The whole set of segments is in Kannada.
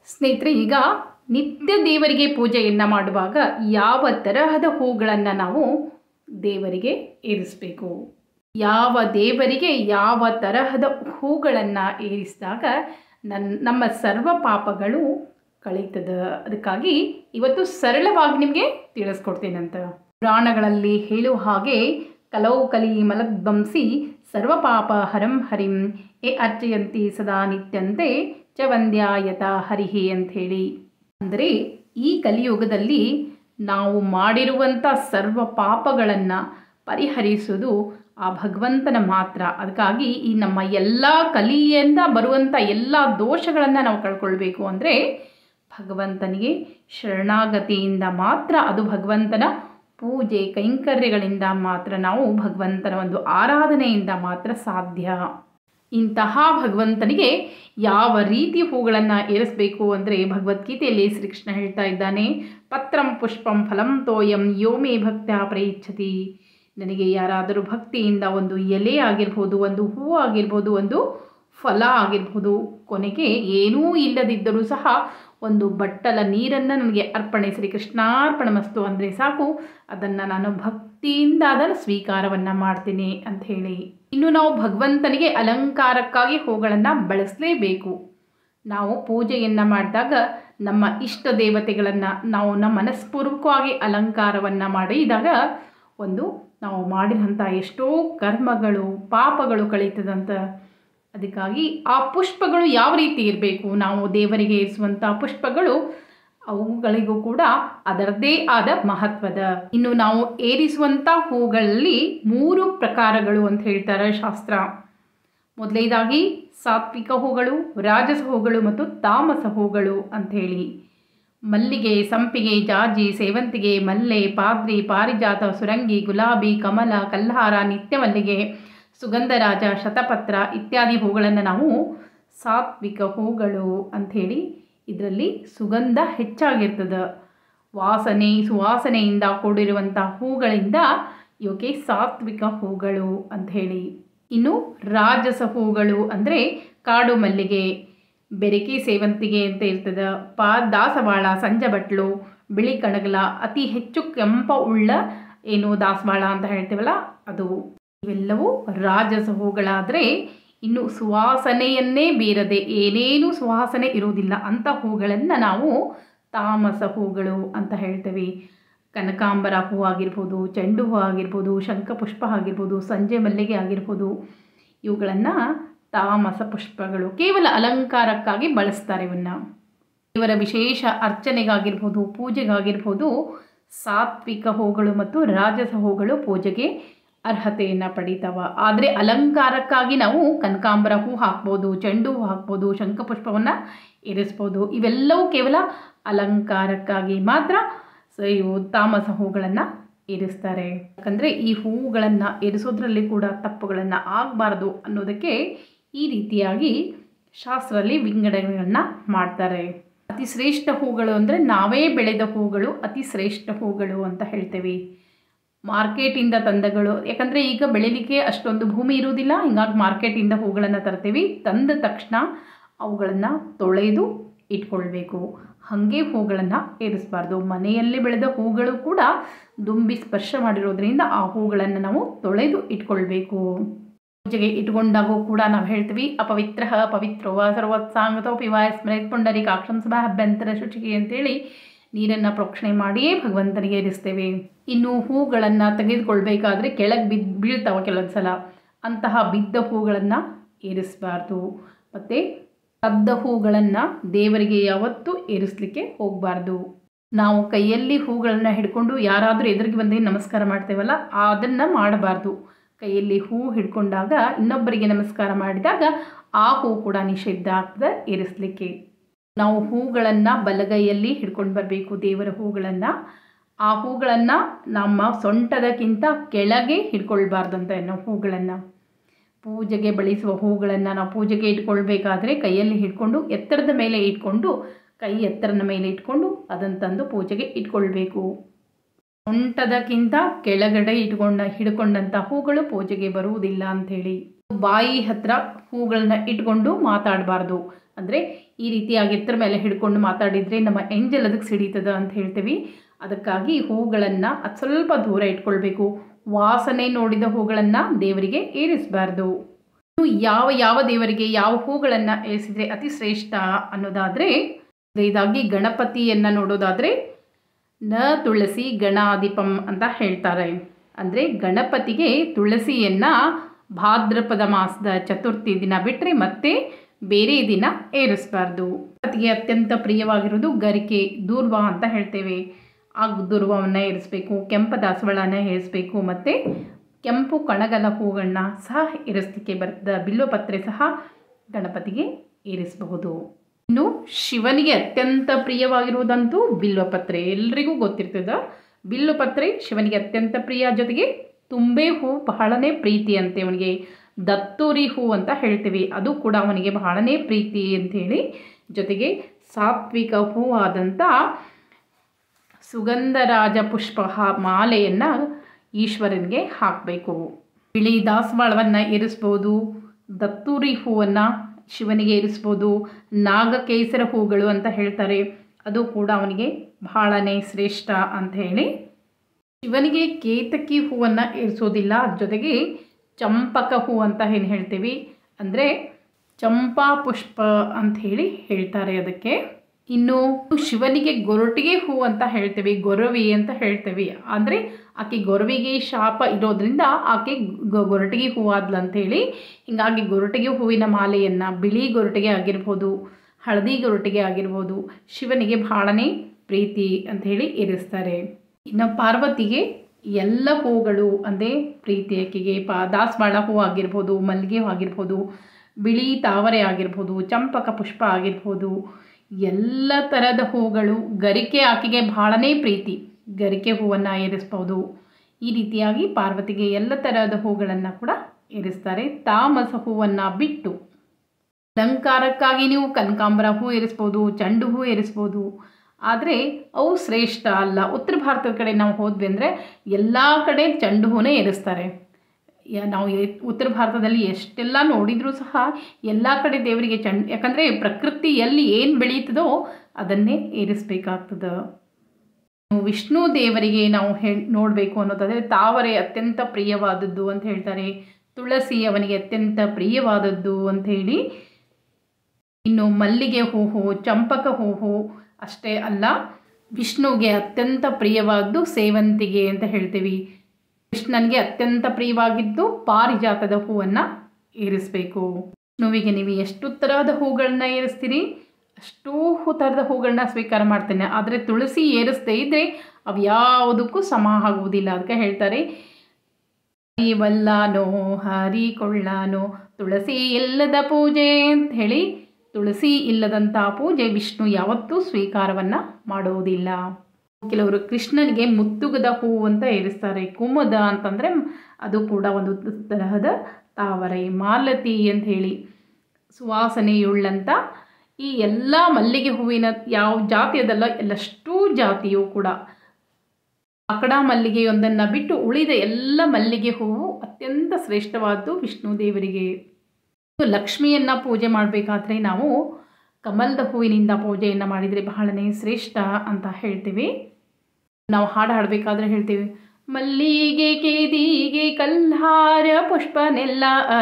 ಸ್ನೇಹಿತರೆ ಈಗ ನಿತ್ಯ ದೇವರಿಗೆ ಪೂಜೆಯನ್ನು ಮಾಡುವಾಗ ಯಾವ ತರಹದ ಹೂಗಳನ್ನು ನಾವು ದೇವರಿಗೆ ಏರಿಸಬೇಕು ಯಾವ ದೇವರಿಗೆ ಯಾವ ತರಹದ ಹೂಗಳನ್ನು ಏರಿಸಿದಾಗ ನನ್ನ ನಮ್ಮ ಸರ್ವ ಪಾಪಗಳು ಕಳೀತದ ಅದಕ್ಕಾಗಿ ಇವತ್ತು ಸರಳವಾಗಿ ನಿಮಗೆ ತಿಳಿಸ್ಕೊಡ್ತೀನಂತ ಪುರಾಣಗಳಲ್ಲಿ ಹೇಳುವ ಹಾಗೆ ಕಲೌ ಕಲಿ ಮಲದ್ವಂಸಿ ಸರ್ವ ಪಾಪ ಹರಂ ಹರಿಂ ಎ ಅರ್ಚಯಂತಿ ಸದಾ ನಿತ್ಯಂತೆ ಚ ವಂದ್ಯಾಯತ ಹರಿಹಿ ಅಂಥೇಳಿ ಅಂದರೆ ಈ ಕಲಿಯುಗದಲ್ಲಿ ನಾವು ಮಾಡಿರುವಂಥ ಸರ್ವ ಪಾಪಗಳನ್ನು ಪರಿಹರಿಸುವುದು ಆ ಭಗವಂತನ ಮಾತ್ರ ಅದಕ್ಕಾಗಿ ಈ ನಮ್ಮ ಎಲ್ಲ ಕಲಿಯಿಂದ ಬರುವಂಥ ಎಲ್ಲ ದೋಷಗಳನ್ನು ನಾವು ಕಳ್ಕೊಳ್ಬೇಕು ಅಂದರೆ ಭಗವಂತನಿಗೆ ಶರಣಾಗತಿಯಿಂದ ಮಾತ್ರ ಅದು ಭಗವಂತನ ಪೂಜೆ ಕೈಂಕರ್ಯಗಳಿಂದ ಮಾತ್ರ ನಾವು ಭಗವಂತನ ಒಂದು ಆರಾಧನೆಯಿಂದ ಮಾತ್ರ ಸಾಧ್ಯ ಇಂತಹ ಭಗವಂತನಿಗೆ ಯಾವ ರೀತಿ ಹೂಗಳನ್ನು ಏರಿಸಬೇಕು ಅಂದರೆ ಭಗವದ್ಗೀತೆಯಲ್ಲಿ ಶ್ರೀಕೃಷ್ಣ ಹೇಳ್ತಾ ಇದ್ದಾನೆ ಪತ್ರಂ ಪುಷ್ಪಂ ಫಲಂ ತೋಯಂ ಯೋಮೇ ಭಕ್ತ್ಯ ಪ್ರಯಿಚ್ಛತಿ ನನಗೆ ಯಾರಾದರೂ ಭಕ್ತಿಯಿಂದ ಒಂದು ಎಲೆ ಆಗಿರ್ಬೋದು ಒಂದು ಹೂ ಆಗಿರ್ಬೋದು ಒಂದು ಫಲ ಆಗಿರ್ಬೋದು ಕೊನೆಗೆ ಏನೂ ಇಲ್ಲದಿದ್ದರೂ ಸಹ ಒಂದು ಬಟ್ಟಲ ನೀರನ್ನು ನನಗೆ ಅರ್ಪಣೆ ಶ್ರೀ ಕೃಷ್ಣಾರ್ಪಣ ಮಸ್ತು ಅಂದರೆ ಸಾಕು ಅದನ್ನು ನಾನು ಭಕ್ತಿಯಿಂದ ಅದನ್ನು ಸ್ವೀಕಾರವನ್ನು ಮಾಡ್ತೀನಿ ಅಂತ ಹೇಳಿ ಇನ್ನು ನಾವು ಭಗವಂತನಿಗೆ ಅಲಂಕಾರಕ್ಕಾಗಿ ಹೂಗಳನ್ನು ಬಳಸಲೇಬೇಕು ನಾವು ಪೂಜೆಯನ್ನು ಮಾಡಿದಾಗ ನಮ್ಮ ಇಷ್ಟ ದೇವತೆಗಳನ್ನು ನಾವು ನಮ್ಮ ಮನಸ್ಪೂರ್ವಕವಾಗಿ ಅಲಂಕಾರವನ್ನು ಮಾಡಿದಾಗ ಒಂದು ನಾವು ಮಾಡಿದಂಥ ಎಷ್ಟೋ ಕರ್ಮಗಳು ಪಾಪಗಳು ಕಳೀತದಂತ ಅದಕ್ಕಾಗಿ ಆ ಪುಷ್ಪಗಳು ಯಾವ ರೀತಿ ಇರಬೇಕು ನಾವು ದೇವರಿಗೆ ಇರಿಸುವಂಥ ಪುಷ್ಪಗಳು ಅವುಗಳಿಗೂ ಕೂಡ ಅದರದ್ದೇ ಆದ ಮಹತ್ವದ ಇನ್ನು ನಾವು ಏರಿಸುವಂಥ ಹೂಗಳಲ್ಲಿ ಮೂರು ಪ್ರಕಾರಗಳು ಅಂತ ಹೇಳ್ತಾರೆ ಶಾಸ್ತ್ರ ಮೊದಲನೇದಾಗಿ ಸಾತ್ವಿಕ ಹೂಗಳು ರಾಜಸ ಹೂಗಳು ಮತ್ತು ತಾಮಸ ಹೂಗಳು ಅಂಥೇಳಿ ಮಲ್ಲಿಗೆ ಸಂಪಿಗೆ ಜಾಜಿ ಸೇವಂತಿಗೆ ಮಲ್ಲೆ ಪಾದ್ರಿ ಪಾರಿಜಾತ ಸುರಂಗಿ ಗುಲಾಬಿ ಕಮಲ ಕಲ್ಹಾರ ನಿತ್ಯ ಮಲ್ಲಿಗೆ ಸುಗಂಧರಾಜ ಶತಪತ್ರ ಇತ್ಯಾದಿ ಹೂಗಳನ್ನು ನಾವು ಸಾತ್ವಿಕ ಹೂಗಳು ಅಂಥೇಳಿ ಇದರಲ್ಲಿ ಸುಗಂಧ ಹೆಚ್ಚಾಗಿರ್ತದೆ ವಾಸನೆ ಸುವಾಸನೆಯಿಂದ ಕೂಡಿರುವಂಥ ಹೂಗಳಿಂದ ಇವಕ್ಕೆ ಸಾತ್ವಿಕ ಹೂಗಳು ಅಂಥೇಳಿ ಇನ್ನು ರಾಜಸ ಹೂಗಳು ಅಂದರೆ ಕಾಡು ಮಲ್ಲಿಗೆ ಬೆರಕೆ ಸೇವಂತಿಗೆ ಅಂತ ಇರ್ತದೆ ಪಾ ದಾಸವಾಳ ಸಂಜಬಟ್ಲು ಬಿಳಿ ಕಣಗಲ ಅತಿ ಹೆಚ್ಚು ಕೆಂಪ ಉಳ್ಳ ಏನು ದಾಸವಾಳ ಅಂತ ಹೇಳ್ತೀವಲ್ಲ ಅದು ಇವೆಲ್ಲವೂ ರಾಜಸ ಹೂಗಳಾದರೆ ಇನ್ನು ಸುವಾಸನೆಯನ್ನೇ ಬೀರದೆ ಏನೇನು ಸುವಾಸನೆ ಇರುವುದಿಲ್ಲ ಅಂಥ ಹೂಗಳನ್ನು ನಾವು ತಾಮಸ ಹೂಗಳು ಅಂತ ಹೇಳ್ತೇವೆ ಕನಕಾಂಬರ ಹೂ ಆಗಿರ್ಬೋದು ಚೆಂಡು ಹೂ ಆಗಿರ್ಬೋದು ಶಂಖಪುಷ್ಪ ಆಗಿರ್ಬೋದು ಸಂಜೆ ಮಲ್ಲಿಗೆ ಆಗಿರ್ಬೋದು ಇವುಗಳನ್ನು ತಾಮಸ ಪುಷ್ಪಗಳು ಕೇವಲ ಅಲಂಕಾರಕ್ಕಾಗಿ ಬಳಸ್ತಾರೆ ಇವನ್ನು ಇವರ ವಿಶೇಷ ಅರ್ಚನೆಗಾಗಿರ್ಬೋದು ಪೂಜೆಗಾಗಿರ್ಬೋದು ಸಾತ್ವಿಕ ಹೂಗಳು ಮತ್ತು ರಾಜಸ ಹೂಗಳು ಪೂಜೆಗೆ ಅರ್ಹತೆಯನ್ನು ಪಡೀತಾವ ಆದರೆ ಅಲಂಕಾರಕ್ಕಾಗಿ ನಾವು ಕನಕಾಂಬರ ಹೂ ಹಾಕ್ಬೋದು ಚೆಂಡು ಹೂ ಹಾಕ್ಬೋದು ಶಂಖಪುಷ್ಪವನ್ನು ಇರಿಸ್ಬೋದು ಇವೆಲ್ಲವೂ ಕೇವಲ ಅಲಂಕಾರಕ್ಕಾಗಿ ಮಾತ್ರ ಸೊ ಇವು ತಾಮಸ ಹೂಗಳನ್ನು ಇರಿಸ್ತಾರೆ ಯಾಕಂದರೆ ಈ ಹೂಗಳನ್ನು ಇರಿಸೋದ್ರಲ್ಲಿ ಕೂಡ ತಪ್ಪುಗಳನ್ನು ಆಗಬಾರ್ದು ಅನ್ನೋದಕ್ಕೆ ಈ ರೀತಿಯಾಗಿ ಶಾಸ್ತ್ರದಲ್ಲಿ ವಿಂಗಡಣೆಗಳನ್ನು ಮಾಡ್ತಾರೆ ಅತಿ ಶ್ರೇಷ್ಠ ಹೂಗಳು ಅಂದರೆ ನಾವೇ ಬೆಳೆದ ಹೂಗಳು ಅತಿ ಶ್ರೇಷ್ಠ ಹೂಗಳು ಅಂತ ಹೇಳ್ತೇವೆ ಮಾರ್ಕೆಟಿಂದ ತಂದಗಳು ಯಾಕಂದರೆ ಈಗ ಬೆಳಿಲಿಕ್ಕೆ ಅಷ್ಟೊಂದು ಭೂಮಿ ಇರುವುದಿಲ್ಲ ಹಿಂಗಾಗಿ ಮಾರ್ಕೆಟಿಂದ ಹೂಗಳನ್ನು ತರ್ತೀವಿ ತಂದ ತಕ್ಷಣ ಅವುಗಳನ್ನು ತೊಳೆದು ಇಟ್ಕೊಳ್ಬೇಕು ಹಾಗೆ ಹೂಗಳನ್ನು ಏರಿಸಬಾರ್ದು ಮನೆಯಲ್ಲಿ ಬೆಳೆದ ಹೂಗಳು ಕೂಡ ದುಂಬಿ ಸ್ಪರ್ಶ ಮಾಡಿರೋದ್ರಿಂದ ಆ ಹೂಗಳನ್ನು ನಾವು ತೊಳೆದು ಇಟ್ಕೊಳ್ಬೇಕು ಪೂಜೆಗೆ ಇಟ್ಕೊಂಡಾಗೂ ಕೂಡ ನಾವು ಹೇಳ್ತೀವಿ ಅಪವಿತ್ರ ಪವಿತ್ರವ ಸರ್ವತ್ಸಾಂಗತೋಪಿ ವಾಯ ಸ್ಮೃತ್ ಪುಂಡರಿ ಕಾಕ್ಷಂ ಸಭಾ ಅಭ್ಯಂತರ ಶುಚಿಗೆ ಅಂತೇಳಿ ನೀರನ್ನು ಪ್ರೋಕ್ಷಣೆ ಮಾಡಿಯೇ ಭಗವಂತನಿಗೆ ಏರಿಸ್ತೇವೆ ಇನ್ನು ಹೂಗಳನ್ನು ತೆಗೆದುಕೊಳ್ಬೇಕಾದ್ರೆ ಕೆಳಗೆ ಬಿದ್ದು ಬೀಳ್ತಾವೆ ಕೆಲವೊಂದು ಸಲ ಅಂತಹ ಬಿದ್ದ ಹೂಗಳನ್ನು ಏರಿಸಬಾರ್ದು ಮತ್ತು ಕದ್ದ ಹೂಗಳನ್ನು ದೇವರಿಗೆ ಯಾವತ್ತೂ ಏರಿಸಲಿಕ್ಕೆ ಹೋಗಬಾರ್ದು ನಾವು ಕೈಯಲ್ಲಿ ಹೂಗಳನ್ನು ಹಿಡ್ಕೊಂಡು ಯಾರಾದರೂ ಎದುರಿಗೆ ಬಂದು ನಮಸ್ಕಾರ ಮಾಡ್ತೇವಲ್ಲ ಅದನ್ನು ಮಾಡಬಾರ್ದು ಕೈಯಲ್ಲಿ ಹೂ ಹಿಡ್ಕೊಂಡಾಗ ಇನ್ನೊಬ್ಬರಿಗೆ ನಮಸ್ಕಾರ ಮಾಡಿದಾಗ ಆ ಹೂ ಕೂಡ ನಿಷಿದ್ಧ ಆಗ್ತದೆ ಏರಿಸಲಿಕ್ಕೆ ನಾವು ಹೂಗಳನ್ನು ಬಲಗೈಯಲ್ಲಿ ಹಿಡ್ಕೊಂಡು ಬರಬೇಕು ದೇವರ ಹೂಗಳನ್ನು ಆ ಹೂಗಳನ್ನು ನಮ್ಮ ಸೊಂಟದಕ್ಕಿಂತ ಕೆಳಗೆ ಹಿಡ್ಕೊಳ್ಬಾರ್ದಂತ ನಾವು ಹೂಗಳನ್ನು ಪೂಜೆಗೆ ಬಳಸುವ ಹೂಗಳನ್ನು ನಾವು ಪೂಜೆಗೆ ಇಟ್ಕೊಳ್ಬೇಕಾದ್ರೆ ಕೈಯಲ್ಲಿ ಹಿಡ್ಕೊಂಡು ಎತ್ತರದ ಮೇಲೆ ಇಟ್ಕೊಂಡು ಕೈ ಎತ್ತರದ ಮೇಲೆ ಇಟ್ಕೊಂಡು ಅದನ್ನು ತಂದು ಪೂಜೆಗೆ ಇಟ್ಕೊಳ್ಬೇಕು ಸೊಂಟದಕ್ಕಿಂತ ಕೆಳಗಡೆ ಇಟ್ಕೊಂಡ ಹಿಡ್ಕೊಂಡಂಥ ಹೂಗಳು ಪೂಜೆಗೆ ಬರುವುದಿಲ್ಲ ಅಂಥೇಳಿ ಬಾಯಿ ಹತ್ರ ಹೂಗಳನ್ನ ಇಟ್ಕೊಂಡು ಮಾತಾಡಬಾರ್ದು ಅಂದರೆ ಈ ರೀತಿಯಾಗಿ ಎತ್ತರ ಮೇಲೆ ಹಿಡ್ಕೊಂಡು ಮಾತಾಡಿದರೆ ನಮ್ಮ ಎಂಜಲ್ ಅದಕ್ಕೆ ಸಿಡೀತದ ಅಂತ ಹೇಳ್ತೀವಿ ಅದಕ್ಕಾಗಿ ಹೂಗಳನ್ನು ಅದು ಸ್ವಲ್ಪ ದೂರ ಇಟ್ಕೊಳ್ಬೇಕು ವಾಸನೆ ನೋಡಿದ ಹೂಗಳನ್ನು ದೇವರಿಗೆ ಏರಿಸಬಾರ್ದು ಇನ್ನು ಯಾವ ಯಾವ ದೇವರಿಗೆ ಯಾವ ಹೂಗಳನ್ನು ಏರಿಸಿದರೆ ಅತಿ ಶ್ರೇಷ್ಠ ಅನ್ನೋದಾದರೆ ಇದಾಗಿ ಗಣಪತಿಯನ್ನು ನೋಡೋದಾದರೆ ನ ತುಳಸಿ ಗಣಾಧಿಪಂ ಅಂತ ಹೇಳ್ತಾರೆ ಅಂದರೆ ಗಣಪತಿಗೆ ತುಳಸಿಯನ್ನು ಭಾದ್ರಪದ ಮಾಸದ ಚತುರ್ಥಿ ದಿನ ಬಿಟ್ಟರೆ ಮತ್ತೆ ಬೇರೆ ದಿನ ಏರಿಸಬಾರ್ದು ಗಣಪತಿಗೆ ಅತ್ಯಂತ ಪ್ರಿಯವಾಗಿರೋದು ಗರಿಕೆ ದೂರ್ವ ಅಂತ ಹೇಳ್ತೇವೆ ಆ ದುರ್ವವನ್ನು ಏರಿಸಬೇಕು ಕೆಂಪ ದಾಸವಾಳನ ಏರಿಸಬೇಕು ಮತ್ತು ಕೆಂಪು ಕಣಗಲ ಹೂಗಳನ್ನ ಸಹ ಏರಿಸಲಿಕ್ಕೆ ಬರ್ತದೆ ಬಿಲ್ವಪತ್ರೆ ಸಹ ಗಣಪತಿಗೆ ಏರಿಸಬಹುದು ಇನ್ನು ಶಿವನಿಗೆ ಅತ್ಯಂತ ಪ್ರಿಯವಾಗಿರುವುದಂತೂ ಬಿಲ್ವಪತ್ರೆ ಎಲ್ರಿಗೂ ಗೊತ್ತಿರ್ತದೆ ಬಿಲ್ವಪತ್ರೆ ಶಿವನಿಗೆ ಅತ್ಯಂತ ಪ್ರಿಯ ಜೊತೆಗೆ ತುಂಬೆ ಹೂ ಬಹಳನೇ ಪ್ರೀತಿ ಅಂತೆ ಅವನಿಗೆ ದತ್ತೂರಿ ಹೂ ಅಂತ ಹೇಳ್ತೀವಿ ಅದು ಕೂಡ ಅವನಿಗೆ ಬಹಳನೇ ಪ್ರೀತಿ ಅಂಥೇಳಿ ಜೊತೆಗೆ ಸಾತ್ವಿಕ ಹೂ ಆದಂಥ ಸುಗಂಧರಾಜ ಪುಷ್ಪ ಮಾಲೆಯನ್ನು ಈಶ್ವರನಿಗೆ ಹಾಕಬೇಕು ಬಿಳಿ ದಾಸವಾಳವನ್ನು ಇರಿಸ್ಬೋದು ದತ್ತೂರಿ ಹೂವನ್ನು ಶಿವನಿಗೆ ಇರಿಸ್ಬೋದು ನಾಗಕೇಸರ ಹೂಗಳು ಅಂತ ಹೇಳ್ತಾರೆ ಅದು ಕೂಡ ಅವನಿಗೆ ಬಹಳನೇ ಶ್ರೇಷ್ಠ ಅಂತ ಹೇಳಿ ಶಿವನಿಗೆ ಕೇತಕಿ ಹೂವನ್ನು ಇರಿಸೋದಿಲ್ಲ ಜೊತೆಗೆ ಚಂಪಕ ಹೂ ಅಂತ ಏನು ಹೇಳ್ತೀವಿ ಅಂದರೆ ಚಂಪಾ ಪುಷ್ಪ ಅಂತ ಹೇಳಿ ಹೇಳ್ತಾರೆ ಅದಕ್ಕೆ ಇನ್ನು ಶಿವನಿಗೆ ಗೊರಟಿಗೆ ಹೂ ಅಂತ ಹೇಳ್ತೀವಿ ಗೊರವಿ ಅಂತ ಹೇಳ್ತೀವಿ ಅಂದರೆ ಆಕೆ ಗೊರವಿಗೆ ಶಾಪ ಇರೋದ್ರಿಂದ ಆಕೆ ಗೊರಟಿಗೆ ಹೂ ಆದ್ಲು ಅಂಥೇಳಿ ಹೀಗಾಗಿ ಗೊರಟಿಗೆ ಹೂವಿನ ಮಾಲೆಯನ್ನು ಬಿಳಿ ಗೊರಟಿಗೆ ಆಗಿರ್ಬೋದು ಹಳದಿ ಗೊರಟಿಗೆ ಆಗಿರ್ಬೋದು ಶಿವನಿಗೆ ಬಹಳನೇ ಪ್ರೀತಿ ಅಂಥೇಳಿ ಇರಿಸ್ತಾರೆ ಇನ್ನು ಪಾರ್ವತಿಗೆ ಎಲ್ಲ ಹೂಗಳು ಅಂದರೆ ಪ್ರೀತಿ ಆಕೆಗೆ ಪಾ ದಾಸವಾಳ ಹೂ ಆಗಿರ್ಬೋದು ಮಲ್ಲಿಗೆ ಹೂ ಆಗಿರ್ಬೋದು ಬಿಳಿ ತಾವರೆ ಆಗಿರ್ಬೋದು ಚಂಪಕ ಪುಷ್ಪ ಆಗಿರ್ಬೋದು ಎಲ್ಲ ಥರದ ಹೂಗಳು ಗರಿಕೆ ಆಕೆಗೆ ಬಹಳನೇ ಪ್ರೀತಿ ಗರಿಕೆ ಹೂವನ್ನು ಏರಿಸ್ಬೋದು ಈ ರೀತಿಯಾಗಿ ಪಾರ್ವತಿಗೆ ಎಲ್ಲ ಥರದ ಹೂಗಳನ್ನು ಕೂಡ ಏರಿಸ್ತಾರೆ ತಾಮಸ ಹೂವನ್ನು ಬಿಟ್ಟು ಅಲಂಕಾರಕ್ಕಾಗಿ ನೀವು ಕನಕಾಂಬರ ಹೂ ಏರಿಸ್ಬೋದು ಚೆಂಡು ಹೂ ಏರಿಸ್ಬೋದು ಆದರೆ ಅವು ಶ್ರೇಷ್ಠ ಅಲ್ಲ ಉತ್ತರ ಭಾರತದ ಕಡೆ ನಾವು ಹೋದ್ವಿ ಅಂದರೆ ಎಲ್ಲ ಕಡೆ ಚೆಂಡು ಹೂನೇ ಏರಿಸ್ತಾರೆ ಯ- ನಾವು ಎ- ಉತ್ತರ ಭಾರತದಲ್ಲಿ ಎಷ್ಟೆಲ್ಲ ನೋಡಿದರೂ ಸಹ ಎಲ್ಲ ಕಡೆ ದೇವರಿಗೆ ಚೆಂಡು ಯಾಕಂದರೆ ಪ್ರಕೃತಿ ಎಲ್ಲಿ ಏನು ಬೆಳೀತದೋ ಅದನ್ನೇ ಏರಿಸಬೇಕಾಗ್ತದೆ ವಿಷ್ಣು ದೇವರಿಗೆ ನಾವು ಹೇ ನೋಡಬೇಕು ಅನ್ನೋದಾದರೆ ತಾವರೆ ಅತ್ಯಂತ ಪ್ರಿಯವಾದದ್ದು ಅಂತ ಹೇಳ್ತಾರೆ ತುಳಸಿ ಅವನಿಗೆ ಅತ್ಯಂತ ಪ್ರಿಯವಾದದ್ದು ಅಂತ ಹೇಳಿ ಇನ್ನು ಮಲ್ಲಿಗೆ ಹೂವು ಚಂಪಕ ಹೂವು ಅಷ್ಟೇ ಅಲ್ಲ ವಿಷ್ಣುವಿಗೆ ಅತ್ಯಂತ ಪ್ರಿಯವಾದ್ದು ಸೇವಂತಿಗೆ ಅಂತ ಹೇಳ್ತೀವಿ ಕೃಷ್ಣನಿಗೆ ಅತ್ಯಂತ ಪ್ರಿಯವಾಗಿದ್ದು ಪಾರಿಜಾತದ ಹೂವನ್ನು ಏರಿಸಬೇಕು ವಿಷ್ಣುವಿಗೆ ನೀವು ಎಷ್ಟು ಥರದ ಹೂಗಳನ್ನ ಏರಿಸ್ತೀರಿ ಅಷ್ಟೂ ಹೂ ಥರದ ಹೂಗಳನ್ನ ಸ್ವೀಕಾರ ಮಾಡ್ತೇನೆ ಆದರೆ ತುಳಸಿ ಏರಿಸದೇ ಇದ್ದರೆ ಅವು ಯಾವುದಕ್ಕೂ ಸಮ ಆಗುವುದಿಲ್ಲ ಅದಕ್ಕೆ ಹೇಳ್ತಾರೆ ಹರಿವಲ್ಲಾನೋ ಹರಿಕೊಳ್ಳಾನೋ ತುಳಸಿ ಇಲ್ಲದ ಪೂಜೆ ಅಂತ ಹೇಳಿ ತುಳಸಿ ಇಲ್ಲದಂಥ ಪೂಜೆ ವಿಷ್ಣು ಯಾವತ್ತೂ ಸ್ವೀಕಾರವನ್ನು ಮಾಡುವುದಿಲ್ಲ ಕೆಲವರು ಕೃಷ್ಣನಿಗೆ ಮುತ್ತುಗದ ಹೂವು ಅಂತ ಏರಿಸ್ತಾರೆ ಕುಮುದ ಅಂತಂದರೆ ಅದು ಕೂಡ ಒಂದು ತರಹದ ತಾವರೆ ಮಾಲತಿ ಅಂತ ಹೇಳಿ ಸುವಾಸನೆಯುಳ್ಳಂಥ ಈ ಎಲ್ಲ ಮಲ್ಲಿಗೆ ಹೂವಿನ ಯಾವ ಜಾತಿಯದಲ್ಲ ಎಲ್ಲಷ್ಟೂ ಜಾತಿಯು ಕೂಡ ಆಕಡ ಮಲ್ಲಿಗೆಯೊಂದನ್ನು ಬಿಟ್ಟು ಉಳಿದ ಎಲ್ಲ ಮಲ್ಲಿಗೆ ಹೂವು ಅತ್ಯಂತ ಶ್ರೇಷ್ಠವಾದ್ದು ವಿಷ್ಣು ದೇವರಿಗೆ ಲಕ್ಷ್ಮಿಯನ್ನು ಪೂಜೆ ಮಾಡಬೇಕಾದ್ರೆ ನಾವು ಕಮಲದ ಹೂವಿನಿಂದ ಪೂಜೆಯನ್ನು ಮಾಡಿದರೆ ಬಹಳನೇ ಶ್ರೇಷ್ಠ ಅಂತ ಹೇಳ್ತೀವಿ ನಾವು ಹಾಡು ಹಾಡಬೇಕಾದ್ರೆ ಹೇಳ್ತೀವಿ ಮಲ್ಲಿಗೆ ಕೇದಿಗೆ ಕಲ್ಹಾರ ಪುಷ್ಪನೆಲ್ಲ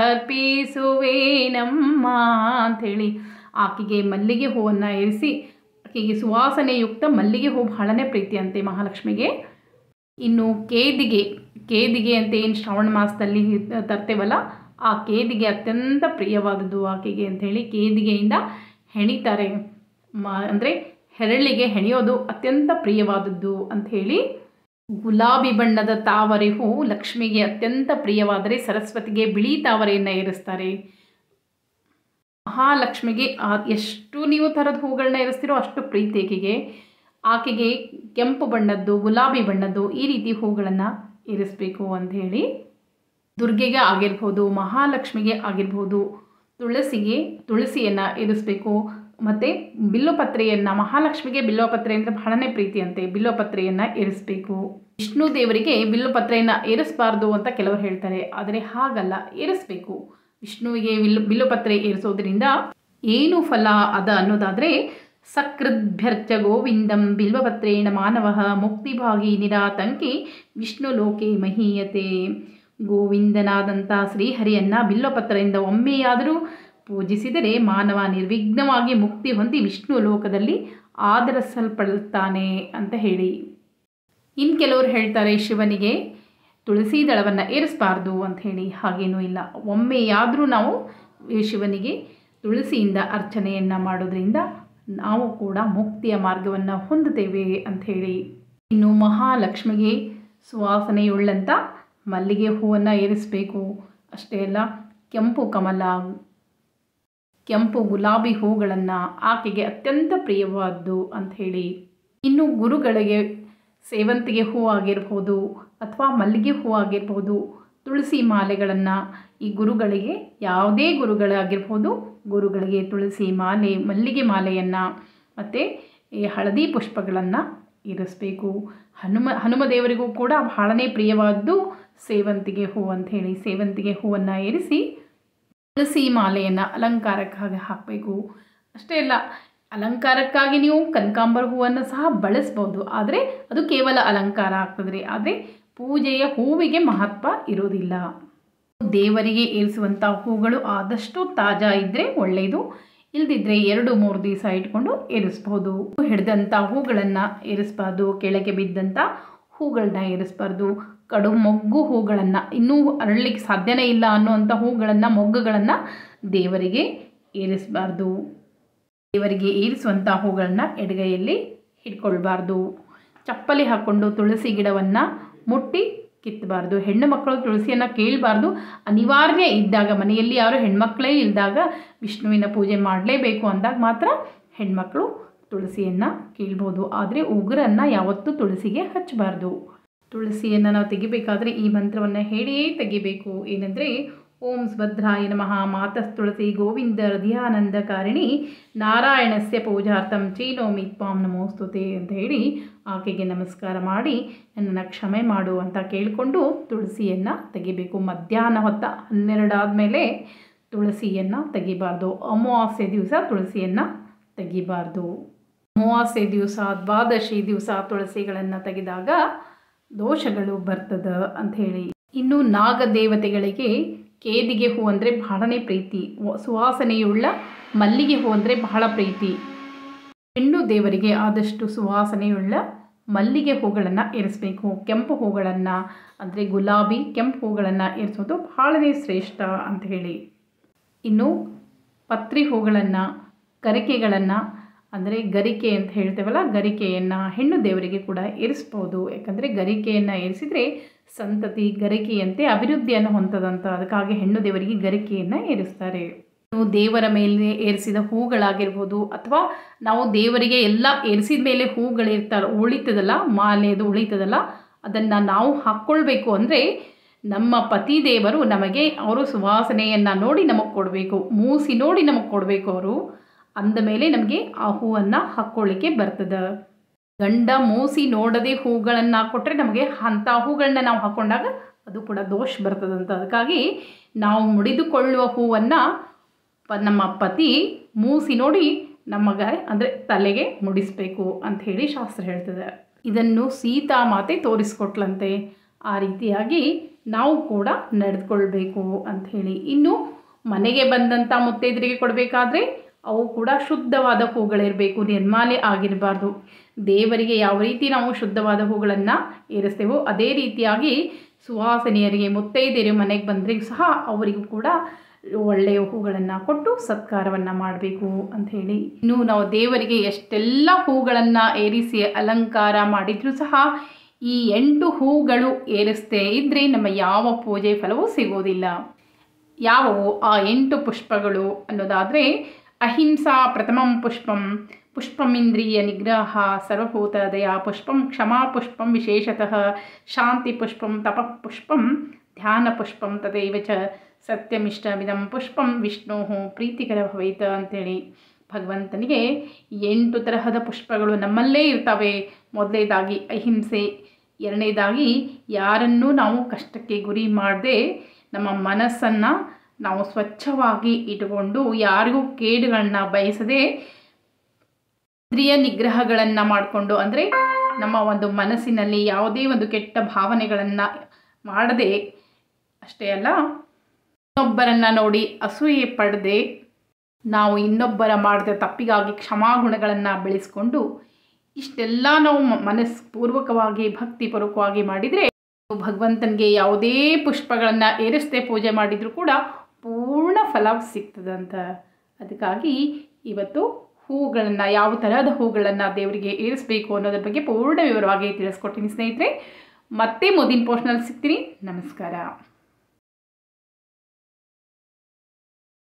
ಅರ್ಪಿಸುವೇನಮ್ಮ ಅಂಥೇಳಿ ಆಕೆಗೆ ಮಲ್ಲಿಗೆ ಹೂವನ್ನು ಇರಿಸಿ ಆಕೆಗೆ ಸುವಾಸನೆಯುಕ್ತ ಮಲ್ಲಿಗೆ ಹೂ ಬಹಳನೇ ಪ್ರೀತಿ ಅಂತೆ ಮಹಾಲಕ್ಷ್ಮಿಗೆ ಇನ್ನು ಕೇದಿಗೆ ಕೇದಿಗೆ ಅಂತ ಏನು ಶ್ರಾವಣ ಮಾಸದಲ್ಲಿ ತರ್ತೇವಲ್ಲ ಆ ಕೇದಿಗೆ ಅತ್ಯಂತ ಪ್ರಿಯವಾದದ್ದು ಆಕೆಗೆ ಅಂಥೇಳಿ ಕೇದಿಗೆಯಿಂದ ಹೆಣಿತಾರೆ ಮ ಅಂದರೆ ಹೆರಳಿಗೆ ಹೆಣೆಯೋದು ಅತ್ಯಂತ ಪ್ರಿಯವಾದದ್ದು ಅಂಥೇಳಿ ಗುಲಾಬಿ ಬಣ್ಣದ ತಾವರೆ ಹೂ ಲಕ್ಷ್ಮಿಗೆ ಅತ್ಯಂತ ಪ್ರಿಯವಾದರೆ ಸರಸ್ವತಿಗೆ ಬಿಳಿ ತಾವರೆಯನ್ನು ಏರಿಸ್ತಾರೆ ಮಹಾಲಕ್ಷ್ಮಿಗೆ ಆ ಎಷ್ಟು ನೀವು ಥರದ ಹೂಗಳನ್ನ ಏರಿಸ್ತೀರೋ ಅಷ್ಟು ಪ್ರೀತಿ ಆಕೆಗೆ ಆಕೆಗೆ ಕೆಂಪು ಬಣ್ಣದ್ದು ಗುಲಾಬಿ ಬಣ್ಣದ್ದು ಈ ರೀತಿ ಹೂಗಳನ್ನು ಇರಿಸಬೇಕು ಅಂಥೇಳಿ ದುರ್ಗೆಗೆ ಆಗಿರ್ಬೋದು ಮಹಾಲಕ್ಷ್ಮಿಗೆ ಆಗಿರ್ಬೋದು ತುಳಸಿಗೆ ತುಳಸಿಯನ್ನು ಇರಿಸಬೇಕು ಮತ್ತು ಬಿಲ್ಲುಪತ್ರೆಯನ್ನು ಮಹಾಲಕ್ಷ್ಮಿಗೆ ಬಿಲ್ಲುಪತ್ರೆ ಅಂದರೆ ಬಹಳನೇ ಪ್ರೀತಿ ಅಂತೆ ಬಿಲ್ಲುಪತ್ರೆಯನ್ನು ಇರಿಸಬೇಕು ವಿಷ್ಣು ದೇವರಿಗೆ ಬಿಲ್ಲುಪತ್ರೆಯನ್ನು ಏರಿಸಬಾರ್ದು ಅಂತ ಕೆಲವರು ಹೇಳ್ತಾರೆ ಆದರೆ ಹಾಗಲ್ಲ ಏರಿಸಬೇಕು ವಿಷ್ಣುವಿಗೆ ಬಿಲ್ಲು ಬಿಲ್ಲುಪತ್ರೆ ಏರಿಸೋದ್ರಿಂದ ಏನು ಫಲ ಅದ ಅನ್ನೋದಾದರೆ ಸಕೃದ್ಭ್ಯರ್ಚ ಗೋವಿಂದಂ ಬಿಲ್ವಪತ್ರೇಣ ಮಾನವ ಮುಕ್ತಿಭಾಗಿ ನಿರಾತಂಕಿ ವಿಷ್ಣು ಲೋಕೆ ಮಹೀಯತೆ ಗೋವಿಂದನಾದಂಥ ಶ್ರೀಹರಿಯನ್ನು ಬಿಲ್ವಪತ್ರದಿಂದ ಒಮ್ಮೆಯಾದರೂ ಪೂಜಿಸಿದರೆ ಮಾನವ ನಿರ್ವಿಘ್ನವಾಗಿ ಮುಕ್ತಿ ಹೊಂದಿ ವಿಷ್ಣು ಲೋಕದಲ್ಲಿ ಆದರಿಸಲ್ಪಡುತ್ತಾನೆ ಅಂತ ಹೇಳಿ ಇನ್ನು ಕೆಲವರು ಹೇಳ್ತಾರೆ ಶಿವನಿಗೆ ತುಳಸಿ ದಳವನ್ನು ಏರಿಸಬಾರ್ದು ಅಂತ ಹೇಳಿ ಹಾಗೇನೂ ಇಲ್ಲ ಒಮ್ಮೆಯಾದರೂ ನಾವು ಈ ಶಿವನಿಗೆ ತುಳಸಿಯಿಂದ ಅರ್ಚನೆಯನ್ನು ಮಾಡೋದ್ರಿಂದ ನಾವು ಕೂಡ ಮುಕ್ತಿಯ ಮಾರ್ಗವನ್ನು ಹೊಂದುತ್ತೇವೆ ಅಂಥೇಳಿ ಇನ್ನು ಮಹಾಲಕ್ಷ್ಮಿಗೆ ಸುವಾಸನೆಯುಳ್ಳಂಥ ಮಲ್ಲಿಗೆ ಹೂವನ್ನು ಏರಿಸಬೇಕು ಅಷ್ಟೇ ಅಲ್ಲ ಕೆಂಪು ಕಮಲ ಕೆಂಪು ಗುಲಾಬಿ ಹೂಗಳನ್ನು ಆಕೆಗೆ ಅತ್ಯಂತ ಪ್ರಿಯವಾದ್ದು ಅಂಥೇಳಿ ಇನ್ನು ಗುರುಗಳಿಗೆ ಸೇವಂತಿಗೆ ಹೂ ಆಗಿರ್ಬೋದು ಅಥವಾ ಮಲ್ಲಿಗೆ ಹೂ ಆಗಿರ್ಬೋದು ತುಳಸಿ ಮಾಲೆಗಳನ್ನು ಈ ಗುರುಗಳಿಗೆ ಯಾವುದೇ ಗುರುಗಳಾಗಿರ್ಬೋದು ಗುರುಗಳಿಗೆ ತುಳಸಿ ಮಾಲೆ ಮಲ್ಲಿಗೆ ಮಾಲೆಯನ್ನು ಮತ್ತು ಈ ಹಳದಿ ಪುಷ್ಪಗಳನ್ನು ಇರಿಸಬೇಕು ಹನುಮ ಹನುಮ ದೇವರಿಗೂ ಕೂಡ ಬಹಳನೇ ಪ್ರಿಯವಾದ್ದು ಸೇವಂತಿಗೆ ಹೂ ಅಂಥೇಳಿ ಸೇವಂತಿಗೆ ಹೂವನ್ನು ಇರಿಸಿ ತುಳಸಿ ಮಾಲೆಯನ್ನು ಅಲಂಕಾರಕ್ಕಾಗಿ ಹಾಕಬೇಕು ಅಷ್ಟೇ ಅಲ್ಲ ಅಲಂಕಾರಕ್ಕಾಗಿ ನೀವು ಕನಕಾಂಬರ ಹೂವನ್ನು ಸಹ ಬಳಸ್ಬೋದು ಆದರೆ ಅದು ಕೇವಲ ಅಲಂಕಾರ ಆಗ್ತದೆ ಆದರೆ ಪೂಜೆಯ ಹೂವಿಗೆ ಮಹತ್ವ ಇರೋದಿಲ್ಲ ದೇವರಿಗೆ ಏರಿಸುವಂಥ ಹೂಗಳು ಆದಷ್ಟು ತಾಜಾ ಇದ್ದರೆ ಒಳ್ಳೆಯದು ಇಲ್ದಿದ್ರೆ ಎರಡು ಮೂರು ದಿವಸ ಇಟ್ಕೊಂಡು ಏರಿಸ್ಬೋದು ಹಿಡಿದಂಥ ಹೂಗಳನ್ನು ಏರಿಸ್ಬಾರ್ದು ಕೆಳಗೆ ಬಿದ್ದಂಥ ಹೂಗಳನ್ನ ಏರಿಸ್ಬಾರ್ದು ಕಡು ಮೊಗ್ಗು ಹೂಗಳನ್ನು ಇನ್ನೂ ಅರಳಲಿಕ್ಕೆ ಸಾಧ್ಯನೇ ಇಲ್ಲ ಅನ್ನುವಂಥ ಹೂಗಳನ್ನು ಮೊಗ್ಗುಗಳನ್ನು ದೇವರಿಗೆ ಏರಿಸಬಾರ್ದು ದೇವರಿಗೆ ಏರಿಸುವಂಥ ಹೂಗಳನ್ನ ಎಡಗೈಯಲ್ಲಿ ಹಿಡ್ಕೊಳ್ಬಾರ್ದು ಚಪ್ಪಲಿ ಹಾಕ್ಕೊಂಡು ತುಳಸಿ ಗಿಡವನ್ನು ಮುಟ್ಟಿ ಕಿತ್ತಬಾರ್ದು ಹೆಣ್ಣು ಮಕ್ಕಳು ತುಳಸಿಯನ್ನು ಕೇಳಬಾರ್ದು ಅನಿವಾರ್ಯ ಇದ್ದಾಗ ಮನೆಯಲ್ಲಿ ಯಾರು ಹೆಣ್ಮಕ್ಳೇ ಇದ್ದಾಗ ವಿಷ್ಣುವಿನ ಪೂಜೆ ಮಾಡಲೇಬೇಕು ಅಂದಾಗ ಮಾತ್ರ ಹೆಣ್ಮಕ್ಳು ತುಳಸಿಯನ್ನು ಕೀಳ್ಬೋದು ಆದರೆ ಉಗುರನ್ನು ಯಾವತ್ತೂ ತುಳಸಿಗೆ ಹಚ್ಚಬಾರ್ದು ತುಳಸಿಯನ್ನು ನಾವು ತೆಗಿಬೇಕಾದ್ರೆ ಈ ಮಂತ್ರವನ್ನು ಹೇಳಿಯೇ ತೆಗಿಬೇಕು ಏನಂದರೆ ಓಂ ಸುಭದ್ರಾಯ ನಮಃ ಮಾತಸ್ ತುಳಸಿ ಗೋವಿಂದ ಹೃದಯಾನಂದಕಾರಿಣಿ ನಾರಾಯಣಸ್ಯ ಪೂಜಾರ್ಥಂ ಚೀನೋಮಿ ತ್ವಾಂ ನಮೋಸ್ತುತೆ ಅಂತ ಹೇಳಿ ಆಕೆಗೆ ನಮಸ್ಕಾರ ಮಾಡಿ ನನ್ನನ್ನು ಕ್ಷಮೆ ಮಾಡು ಅಂತ ಕೇಳಿಕೊಂಡು ತುಳಸಿಯನ್ನು ತೆಗಿಬೇಕು ಮಧ್ಯಾಹ್ನ ಹೊತ್ತ ಹನ್ನೆರಡಾದ ಮೇಲೆ ತುಳಸಿಯನ್ನು ತೆಗಿಬಾರ್ದು ಅಮಾವಾಸ್ಯೆ ದಿವಸ ತುಳಸಿಯನ್ನು ತೆಗಿಬಾರ್ದು ಅಮಾವಾಸ್ಯೆ ದಿವಸ ದ್ವಾದಶಿ ದಿವಸ ತುಳಸಿಗಳನ್ನು ತೆಗೆದಾಗ ದೋಷಗಳು ಬರ್ತದ ಅಂಥೇಳಿ ಇನ್ನು ನಾಗದೇವತೆಗಳಿಗೆ ಕೇದಿಗೆ ಹೂ ಅಂದರೆ ಬಹಳನೇ ಪ್ರೀತಿ ವ- ಸುವಾಸನೆಯುಳ್ಳ ಮಲ್ಲಿಗೆ ಹೂ ಅಂದರೆ ಬಹಳ ಪ್ರೀತಿ ಹೆಣ್ಣು ದೇವರಿಗೆ ಆದಷ್ಟು ಸುವಾಸನೆಯುಳ್ಳ ಮಲ್ಲಿಗೆ ಹೂಗಳನ್ನು ಏರಿಸಬೇಕು ಕೆಂಪು ಹೂಗಳನ್ನು ಅಂದರೆ ಗುಲಾಬಿ ಕೆಂಪು ಹೂಗಳನ್ನು ಏರಿಸೋದು ಬಹಳನೇ ಶ್ರೇಷ್ಠ ಅಂತ ಹೇಳಿ ಇನ್ನು ಪತ್ರಿ ಹೂಗಳನ್ನು ಗರಿಕೆಗಳನ್ನು ಅಂದರೆ ಗರಿಕೆ ಅಂತ ಹೇಳ್ತೇವಲ್ಲ ಗರಿಕೆಯನ್ನು ಹೆಣ್ಣು ದೇವರಿಗೆ ಕೂಡ ಏರಿಸ್ಬೋದು ಯಾಕಂದರೆ ಗರಿಕೆಯನ್ನು ಏರಿಸಿದರೆ ಸಂತತಿ ಗರಿಕೆಯಂತೆ ಅಭಿವೃದ್ಧಿಯನ್ನು ಹೊಂದದಂತ ಅದಕ್ಕಾಗಿ ಹೆಣ್ಣು ದೇವರಿಗೆ ಗರಿಕೆಯನ್ನು ಏರಿಸ್ತಾರೆ ಇನ್ನು ದೇವರ ಮೇಲೆ ಏರಿಸಿದ ಹೂಗಳಾಗಿರ್ಬೋದು ಅಥವಾ ನಾವು ದೇವರಿಗೆ ಎಲ್ಲ ಏರಿಸಿದ ಮೇಲೆ ಹೂಗಳಿರ್ತಾರ ಉಳಿತದಲ್ಲ ಮಾಲೆ ಅದು ಉಳಿತದಲ್ಲ ಅದನ್ನು ನಾವು ಹಾಕ್ಕೊಳ್ಬೇಕು ಅಂದರೆ ನಮ್ಮ ಪತಿ ದೇವರು ನಮಗೆ ಅವರು ಸುವಾಸನೆಯನ್ನು ನೋಡಿ ನಮಗೆ ಕೊಡಬೇಕು ಮೂಸಿ ನೋಡಿ ನಮಗೆ ಕೊಡಬೇಕು ಅವರು ಅಂದ ಮೇಲೆ ನಮಗೆ ಆ ಹೂವನ್ನು ಹಾಕ್ಕೊಳ್ಳಿಕ್ಕೆ ಬರ್ತದೆ ಗಂಡ ಮೂಸಿ ನೋಡದೆ ಹೂಗಳನ್ನು ಕೊಟ್ಟರೆ ನಮಗೆ ಅಂಥ ಹೂಗಳನ್ನ ನಾವು ಹಾಕ್ಕೊಂಡಾಗ ಅದು ಕೂಡ ದೋಷ ಬರ್ತದಂತ ಅದಕ್ಕಾಗಿ ನಾವು ಮುಡಿದುಕೊಳ್ಳುವ ಹೂವನ್ನು ಪ ನಮ್ಮ ಪತಿ ಮೂಸಿ ನೋಡಿ ನಮಗೆ ಅಂದರೆ ತಲೆಗೆ ಮುಡಿಸ್ಬೇಕು ಅಂತ ಹೇಳಿ ಶಾಸ್ತ್ರ ಹೇಳ್ತದೆ ಇದನ್ನು ಸೀತಾ ಮಾತೆ ತೋರಿಸ್ಕೊಟ್ಲಂತೆ ಆ ರೀತಿಯಾಗಿ ನಾವು ಕೂಡ ನಡೆದುಕೊಳ್ಬೇಕು ಅಂಥೇಳಿ ಇನ್ನು ಮನೆಗೆ ಬಂದಂಥ ಮುತ್ತೈದರಿಗೆ ಕೊಡಬೇಕಾದ್ರೆ ಅವು ಕೂಡ ಶುದ್ಧವಾದ ಹೂಗಳಿರಬೇಕು ನಿರ್ಮಾಲೆ ಆಗಿರಬಾರ್ದು ದೇವರಿಗೆ ಯಾವ ರೀತಿ ನಾವು ಶುದ್ಧವಾದ ಹೂಗಳನ್ನು ಏರಿಸ್ತೇವೋ ಅದೇ ರೀತಿಯಾಗಿ ಸುವಾಸನೆಯರಿಗೆ ಮುತ್ತೈದೆಯರು ಮನೆಗೆ ಬಂದರೆ ಸಹ ಅವರಿಗೂ ಕೂಡ ಒಳ್ಳೆಯ ಹೂಗಳನ್ನು ಕೊಟ್ಟು ಸತ್ಕಾರವನ್ನು ಮಾಡಬೇಕು ಅಂಥೇಳಿ ಇನ್ನು ನಾವು ದೇವರಿಗೆ ಎಷ್ಟೆಲ್ಲ ಹೂಗಳನ್ನು ಏರಿಸಿ ಅಲಂಕಾರ ಮಾಡಿದರೂ ಸಹ ಈ ಎಂಟು ಹೂಗಳು ಏರಿಸದೇ ಇದ್ದರೆ ನಮ್ಮ ಯಾವ ಪೂಜೆ ಫಲವೂ ಸಿಗೋದಿಲ್ಲ ಯಾವುವು ಆ ಎಂಟು ಪುಷ್ಪಗಳು ಅನ್ನೋದಾದರೆ ಅಹಿಂಸಾ ಪ್ರಥಮಂ ಪುಷ್ಪಂ ಪುಷ್ಪಮಿಂದ್ರಿಯ ನಿಗ್ರಹ ಸರ್ವಭೂತ ದಯಾ ಪುಷ್ಪಂ ಕ್ಷಮಾ ಪುಷ್ಪಂ ವಿಶೇಷತಃ ಶಾಂತಿ ಪುಷ್ಪಂ ತಪಃ ಪುಷ್ಪಂ ಧ್ಯಾನ ಪುಷ್ಪಂ ತದೈವ ಚ ಸತ್ಯಮಿಷ್ಟಮಿದಂ ಪುಷ್ಪಂ ವಿಷ್ಣು ಪ್ರೀತಿಕರ ಭವೇತ ಅಂತೇಳಿ ಭಗವಂತನಿಗೆ ಎಂಟು ತರಹದ ಪುಷ್ಪಗಳು ನಮ್ಮಲ್ಲೇ ಇರ್ತವೆ ಮೊದಲನೇದಾಗಿ ಅಹಿಂಸೆ ಎರಡನೇದಾಗಿ ಯಾರನ್ನೂ ನಾವು ಕಷ್ಟಕ್ಕೆ ಗುರಿ ಮಾಡದೆ ನಮ್ಮ ಮನಸ್ಸನ್ನು ನಾವು ಸ್ವಚ್ಛವಾಗಿ ಇಟ್ಟುಕೊಂಡು ಯಾರಿಗೂ ಕೇಡುಗಳನ್ನ ಬಯಸದೆ ಇಂದ್ರಿಯ ನಿಗ್ರಹಗಳನ್ನು ಮಾಡಿಕೊಂಡು ಅಂದರೆ ನಮ್ಮ ಒಂದು ಮನಸ್ಸಿನಲ್ಲಿ ಯಾವುದೇ ಒಂದು ಕೆಟ್ಟ ಭಾವನೆಗಳನ್ನು ಮಾಡದೆ ಅಷ್ಟೇ ಅಲ್ಲ ಇನ್ನೊಬ್ಬರನ್ನು ನೋಡಿ ಅಸೂಯೆ ಪಡದೆ ನಾವು ಇನ್ನೊಬ್ಬರ ಮಾಡಿದ ತಪ್ಪಿಗಾಗಿ ಕ್ಷಮಾಗುಣಗಳನ್ನು ಬೆಳೆಸ್ಕೊಂಡು ಇಷ್ಟೆಲ್ಲ ನಾವು ಮ- ಮನಸ್ಪೂರ್ವಕವಾಗಿ ಭಕ್ತಿಪೂರ್ವಕವಾಗಿ ಮಾಡಿದರೆ ಭಗವಂತನಿಗೆ ಯಾವುದೇ ಪುಷ್ಪಗಳನ್ನು ಏರಿಸದೆ ಪೂಜೆ ಮಾಡಿದರೂ ಕೂಡ ಪೂರ್ಣ ಫಲ ಸಿಗ್ತದಂತ ಅದಕ್ಕಾಗಿ ಇವತ್ತು ಹೂಗಳನ್ನು ಯಾವ ತರಹದ ಹೂಗಳನ್ನು ದೇವರಿಗೆ ಏರಿಸಬೇಕು ಅನ್ನೋದ್ರ ಬಗ್ಗೆ ಪೂರ್ಣ ವಿವರವಾಗಿ ತಿಳಿಸ್ಕೊಡ್ತೀನಿ ಸ್ನೇಹಿತರೆ ಮತ್ತೆ ಮುಂದಿನ ಪೋಸ್ಟ್ನಲ್ಲಿ ಸಿಗ್ತೀನಿ ನಮಸ್ಕಾರ